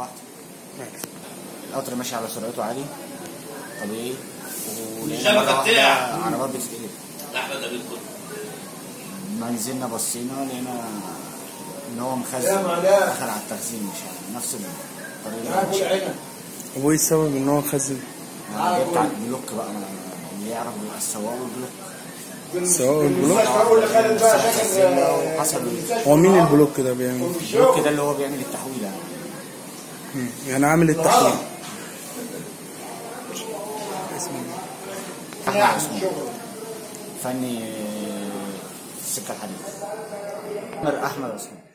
واحده القطر ماشي على سرعته عادي طبيعي ولقينا الشبكة مرة واحدة بتاع. عربات بتتقلب احمد ابيض كله ما نزلنا بصينا لقينا ان هو مخزن يا معناه. دخل على التخزين مش عارف نفس الطريقه اللي معاك ماشي. والعينة طب وايه السبب ان هو خزن أنا جبت على البلوك بقى اللي يعرف بيبقى السواق والبلوك سواء البلوك اقول لخالد بقى شكل حسب هو مين البلوك ده بيعمل البلوك ده اللي هو بيعمل التحويل يعني مم. يعني عامل التحويل احمد عثمان فني السكه الحديد احمد عثمان